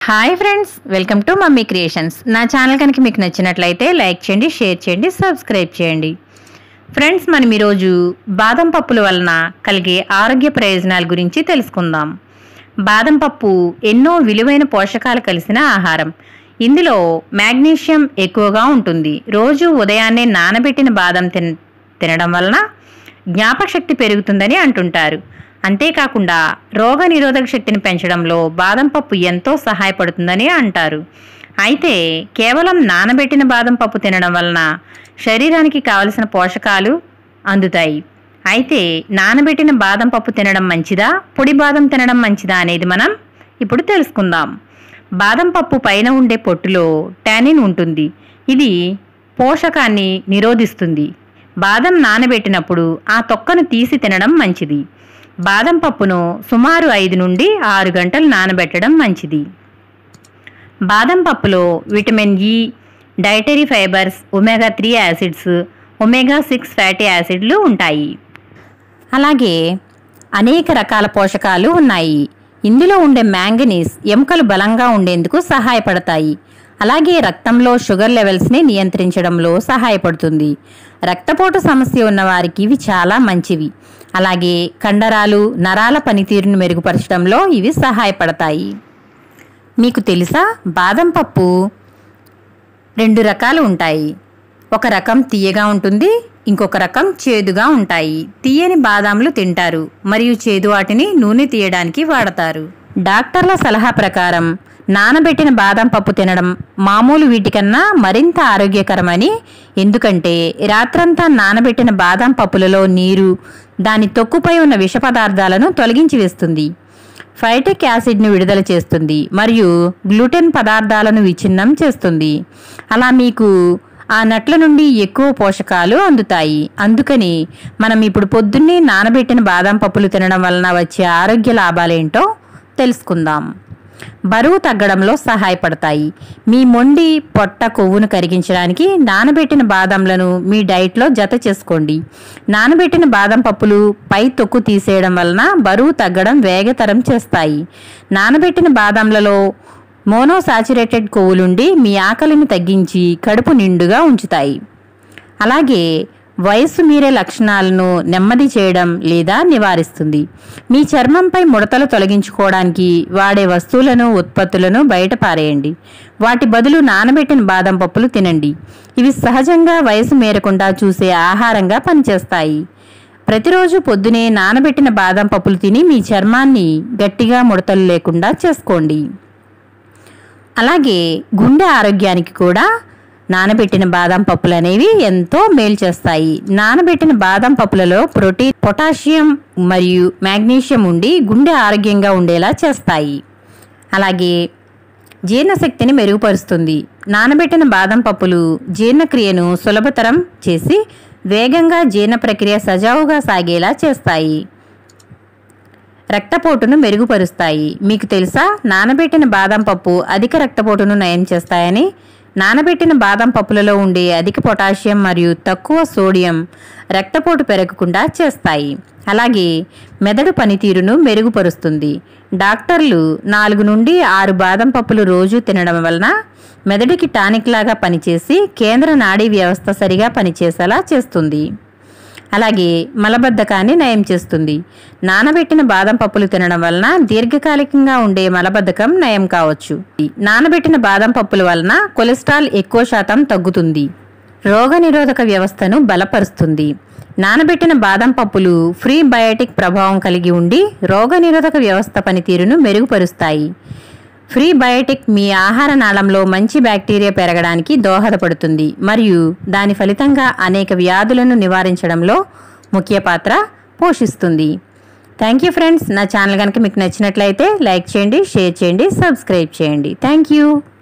hi friends welcome to mummy creations నా channel కనుక మీకు నచ్చినట్లయితే లైక్ చేయండి షేర్ చేయండి సబ్స్క్రైబ్ చేయండి ఫ్రెండ్స్ మనం ఈరోజు బాదం పప్పుల వలన కలిగే ఆరోగ్య ప్రయోజనాల గురించి తెలుసుకుందాం బాదం పప్పు ఎన్నో విలువైన పోషకాలు కలిసిన ఆహారం ఇందులో మాగ్నీషియం ఎక్కువగా ఉంటుంది రోజు ఉదయాన్నే నానబెట్టిన బాదం తిన తినడం వలన జ్ఞాపక శక్తి పెరుగుతుందని అంటుంటారు అంతేకాకుండా రోగ నిరోధక శక్తిని పెంచడంలో బాదం పప్పు ఎంతో సహాయపడుతుందని అంటారు అయితే కేవలం నానబెట్టిన బాదం పప్పు తినడం వలన శరీరానికి కావలసిన పోషకాలు అందుతాయి అయితే నానబెట్టిన బాదం పప్పు తినడం మంచిదా పొడి బాదం తినడం మంచిదా అనేది మనం ఇప్పుడు తెలుసుకుందాం బాదం పప్పు పైన ఉండే పొట్టులో టానిన్ ఉంటుంది ఇది పోషకాన్ని నిరోధిస్తుంది బాదం నానబెట్టినప్పుడు ఆ తొక్కను తీసి తినడం మంచిది బాదం పప్పును సుమారు ఐదు నుండి ఆరు గంటలు నానబెట్టడం మంచిది బాదం పప్పులో vitamin E dietary fibres omega three acids omega six fatty యాసిడ్లు ఉంటాయి అలాగే అనేక రకాల పోషకాలు ఉన్నాయి ఇందులో ఉండే మ్యాంగనీస్ ఎముకలు బలంగా ఉండేందుకు సహాయపడతాయి అలాగే రక్తంలో షుగర్ లెవెల్స్ని నియంత్రించడంలో సహాయపడుతుంది రక్తపోటు సమస్య ఉన్న వారికి ఇవి చాలా మంచివి అలాగే కండరాలు నరాల పనితీరును మెరుగుపరచడంలో ఇవి సహాయపడతాయి మీకు తెలుసా బాదం పప్పు రెండు రకాలు ఉంటాయి ఒక రకం తీయగా ఉంటుంది ఇంకొక రకం చేదుగా ఉంటాయి తీయని బాదాంలు తింటారు మరియు చేదు వాటిని నూనె తీయడానికి వాడతారు డాక్టర్ల సలహా ప్రకారం నానబెట్టిన బాదం పప్పు తినడం మామూలు వీటికన్నా మరింత ఆరోగ్యకరమని ఎందుకంటే రాత్రంతా నానబెట్టిన బాదం పప్పులలో నీరు దాని తొక్కుపై ఉన్న విష పదార్థాలను తొలగించి వేస్తుంది ఫైటిక్ యాసిడ్ను విడుదల చేస్తుంది మరియు గ్లూటెన్ పదార్థాలను విచ్ఛిన్నం చేస్తుంది అలా మీకు ఆ నట్ల నుండి ఎక్కువ పోషకాలు అందుతాయి అందుకని మనం ఇప్పుడు పొద్దున్నే నానబెట్టిన బాదం పప్పులు తినడం వలన వచ్చే ఆరోగ్య లాభాలేంటో తెలుసుకుందాం బరువు తగ్గడంలో సహాయపడతాయి మీ మొండి పొట్ట కొవ్వును కరిగించడానికి నానబెట్టిన బాదంలను మీ డైట్లో జత చేసుకోండి నానబెట్టిన బాదం పప్పులు పై తొక్కు తీసేయడం వలన బరువు తగ్గడం వేగతరం చేస్తాయి నానబెట్టిన బాదంలలో మోనోసాచురేటెడ్ కొవ్వులుండి మీ ఆకలిని తగ్గించి కడుపు నిండుగా ఉంచుతాయి అలాగే వయస్సు మీరే లక్షణాలను నెమ్మది చేయడం లేదా నివారిస్తుంది మీ చర్మంపై ముడతలు తొలగించుకోవడానికి వాడే వస్తువులను ఉత్పత్తులను బయట పారేయండి వాటి బదులు నానబెట్టిన బాదం పప్పులు తినండి ఇవి సహజంగా వయసు మేరకుండా చూసే ఆహారంగా పనిచేస్తాయి ప్రతిరోజు పొద్దునే నానబెట్టిన బాదం పప్పులు తిని మీ చర్మాన్ని గట్టిగా ముడతలు లేకుండా చేసుకోండి అలాగే గుండె ఆరోగ్యానికి కూడా నానబెట్టిన బాదం పప్పులు అనేవి ఎంతో మేలు చేస్తాయి నానబెట్టిన బాదం పప్పులలో ప్రోటీన్ పొటాషియం మరియు మాగ్నీషియం ఉండి గుండె ఆరోగ్యంగా ఉండేలా చేస్తాయి అలాగే జీర్ణశక్తిని మెరుగుపరుస్తుంది నానబెట్టిన బాదం పప్పులు జీర్ణక్రియను సులభతరం చేసి వేగంగా జీర్ణ ప్రక్రియ సజావుగా సాగేలా చేస్తాయి రక్తపోటును మెరుగుపరుస్తాయి మీకు తెలుసా నానబెట్టిన బాదం పప్పు అధిక రక్తపోటును నయం చేస్తాయని నానబెట్టిన బాదం పప్పులలో ఉండే అధిక పొటాషియం మరియు తక్కువ సోడియం రక్తపోటు పెరగకుండా చేస్తాయి అలాగే మెదడు పనితీరును మెరుగుపరుస్తుంది డాక్టర్లు నాలుగు నుండి ఆరు బాదం పప్పులు రోజు తినడం వలన మెదడుకి టానిక్ లాగా పనిచేసి కేంద్ర నాడీ వ్యవస్థ సరిగా పనిచేసేలా చేస్తుంది అలాగే మలబద్ధకాన్ని నయం చేస్తుంది నానబెట్టిన బాదం పప్పులు తినడం వలన దీర్ఘకాలికంగా ఉండే మలబద్ధకం నయం కావచ్చు నానబెట్టిన బాదం పప్పుల వలన కొలెస్ట్రాల్ ఎక్కువ శాతం తగ్గుతుంది రోగనిరోధక వ్యవస్థను బలపరుస్తుంది నానబెట్టిన బాదం పప్పులు ఫ్రీ బయోటిక్ ప్రభావం కలిగి ఉండి రోగనిరోధక వ్యవస్థ పనితీరును మెరుగుపరుస్తాయి ఫ్రీ బయోటిక్ మీ ఆహార నాళంలో మంచి బ్యాక్టీరియా పెరగడానికి దోహదపడుతుంది మరియు దాని ఫలితంగా అనేక వ్యాధులను నివారించడంలో ముఖ్య పాత్ర పోషిస్తుంది థ్యాంక్ యూ ఫ్రెండ్స్ నా ఛానల్ కనుక మీకు నచ్చినట్లయితే లైక్ చేయండి షేర్ చేయండి సబ్స్క్రైబ్ చేయండి థ్యాంక్ యూ